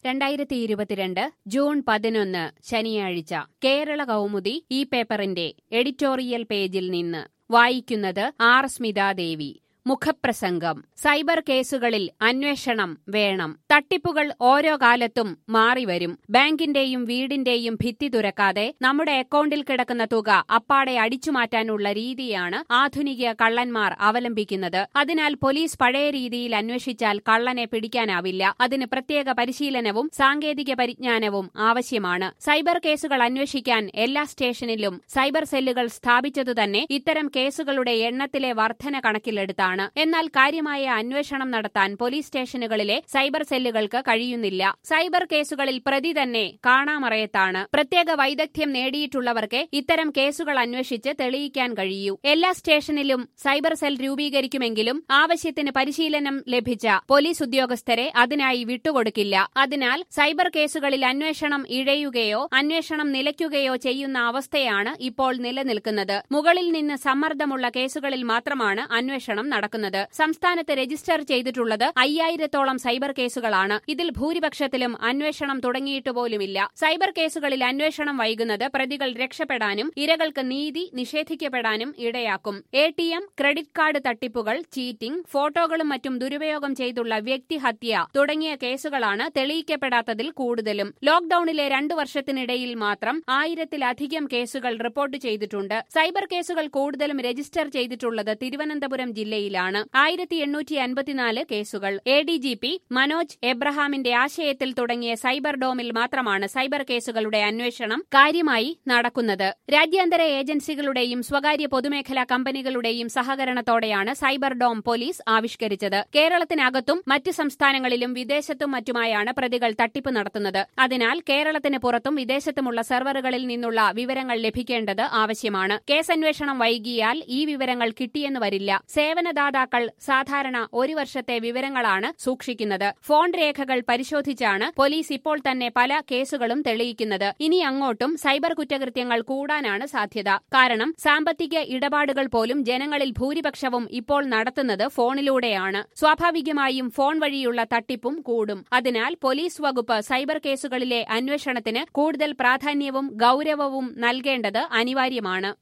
രണ്ടായിരത്തി ഇരുപത്തിരണ്ട് ജൂൺ പതിനൊന്ന് ശനിയാഴ്ച കേരള കൗമുദി ഈ പേപ്പറിന്റെ എഡിറ്റോറിയൽ പേജിൽ നിന്ന് വായിക്കുന്നത് ആർ സ്മിതാദേവി മുഖപ്രസംഗം സൈബർ കേസുകളിൽ അന്വേഷണം വേണം തട്ടിപ്പുകൾ ഓരോ കാലത്തും മാറിവരും ബാങ്കിന്റെയും വീടിന്റെയും ഭിത്തി തുരക്കാതെ നമ്മുടെ അക്കൗണ്ടിൽ കിടക്കുന്ന തുക അപ്പാടെ അടിച്ചുമാറ്റാനുള്ള രീതിയാണ് ആധുനിക കള്ളന്മാർ അവലംബിക്കുന്നത് അതിനാൽ പോലീസ് പഴയ രീതിയിൽ അന്വേഷിച്ചാൽ കള്ളനെ പിടിക്കാനാവില്ല അതിന് പ്രത്യേക പരിശീലനവും സാങ്കേതിക പരിജ്ഞാനവും ആവശ്യമാണ് സൈബർ കേസുകൾ അന്വേഷിക്കാൻ എല്ലാ സ്റ്റേഷനിലും സൈബർ സെല്ലുകൾ സ്ഥാപിച്ചതുതന്നെ ഇത്തരം കേസുകളുടെ എണ്ണത്തിലെ വർധന കണക്കിലെടുത്താണ് എന്നാൽ കാര്യമായ അന്വേഷണം നടത്താൻ പോലീസ് സ്റ്റേഷനുകളിലെ സൈബർ സെല്ലുകൾക്ക് കഴിയുന്നില്ല സൈബർ കേസുകളിൽ പ്രതി തന്നെ കാണാമറയത്താണ് പ്രത്യേക വൈദഗ്ധ്യം നേടിയിട്ടുള്ളവർക്ക് ഇത്തരം കേസുകൾ അന്വേഷിച്ച് തെളിയിക്കാൻ കഴിയൂ എല്ലാ സ്റ്റേഷനിലും സൈബർ സെൽ രൂപീകരിക്കുമെങ്കിലും ആവശ്യത്തിന് പരിശീലനം ലഭിച്ച പോലീസ് ഉദ്യോഗസ്ഥരെ അതിനായി വിട്ടുകൊടുക്കില്ല അതിനാൽ സൈബർ കേസുകളിൽ അന്വേഷണം ഇഴയുകയോ അന്വേഷണം നിലയ്ക്കുകയോ ചെയ്യുന്ന അവസ്ഥയാണ് ഇപ്പോൾ നിലനിൽക്കുന്നത് മുകളിൽ നിന്ന് സമ്മർദ്ദമുള്ള കേസുകളിൽ മാത്രമാണ് അന്വേഷണം നടക്കുന്നത് സംസ്ഥാനത്ത് രജിസ്റ്റർ ചെയ്തിട്ടുള്ളത് അയ്യായിരത്തോളം സൈബർ കേസുകളാണ് ഇതിൽ ഭൂരിപക്ഷത്തിലും അന്വേഷണം തുടങ്ങിയിട്ട് പോലുമില്ല സൈബർ കേസുകളിൽ അന്വേഷണം വൈകുന്നത് പ്രതികൾ രക്ഷപ്പെടാനും ഇരകൾക്ക് നീതി നിഷേധിക്കപ്പെടാനും ഇടയാക്കും A T M credit card തട്ടിപ്പുകൾ ചീറ്റിംഗ് ഫോട്ടോകളും മറ്റും ദുരുപയോഗം ചെയ്തുള്ള വ്യക്തിഹത്യ തുടങ്ങിയ കേസുകളാണ് തെളിയിക്കപ്പെടാത്തതിൽ കൂടുതലും ലോക്ഡൌണിലെ രണ്ടു വർഷത്തിനിടയിൽ മാത്രം ആയിരത്തിലധികം കേസുകൾ റിപ്പോർട്ട് ചെയ്തിട്ടുണ്ട് സൈബർ കേസുകൾ കൂടുതലും രജിസ്റ്റർ ചെയ്തിട്ടുള്ളത് തിരുവനന്തപുരം ജില്ലയിലാണ് ആയിരത്തി എണ്ണൂറ്റി അൻപത്തിനാല് കേസുകൾ A D G P Manoj എബ്രഹാമിന്റെ ആശയത്തിൽ തുടങ്ങിയ സൈബർ ഡോമിൽ മാത്രമാണ് സൈബർ കേസുകളുടെ അന്വേഷണം കാര്യമായി നടക്കുന്നത് രാജ്യാന്തര ഏജൻസികളുടെയും സ്വകാര്യ പൊതുമേഖലാ കമ്പനികളുടെയും സഹകരണത്തോടെയാണ് സൈബർ ഡോം പോലീസ് ആവിഷ്കരിച്ചത് കേരളത്തിനകത്തും മറ്റ് സംസ്ഥാനങ്ങളിലും വിദേശത്തും മറ്റുമായാണ് പ്രതികൾ തട്ടിപ്പ് നടത്തുന്നത് അതിനാൽ കേരളത്തിന് പുറത്തും വിദേശത്തുമുള്ള സെർവറുകളിൽ നിന്നുള്ള വിവരങ്ങൾ ലഭിക്കേണ്ടത് ആവശ്യമാണ് കേസന്വേഷണം വൈകിയാൽ ഈ വിവരങ്ങൾ കിട്ടിയെന്ന് വരില്ല സേവനദാതാക്കൾ സാധാരണ ഒരു വർഷത്തെ വിവരങ്ങളാണ് സൂക്ഷിക്കുന്നത് ഫോൺ രേഖകൾ പരിശോധിച്ചാണ് പോലീസ് ഇപ്പോൾ തന്നെ പല കേസുകളും തെളിയിക്കുന്നത് ഇനി അങ്ങോട്ടും സൈബർ കുറ്റകൃത്യങ്ങൾ കൂടാനാണ് സാധ്യത കാരണം സാമ്പത്തിക ഇടപാടുകൾ പോലും ജനങ്ങളിൽ ഭൂരിപക്ഷവും ഇപ്പോൾ നടത്തുന്നത് ഫോണിലൂടെയാണ് സ്വാഭാവികമായും ഫോൺ വഴിയുള്ള തട്ടിപ്പും കൂടും അതിനാൽ പോലീസ് വകുപ്പ് സൈബർ കേസുകളിലെ അന്വേഷണത്തിന് കൂടുതൽ പ്രാധാന്യവും ഗൌരവവും നൽകേണ്ടത് അനിവാര്യമാണ്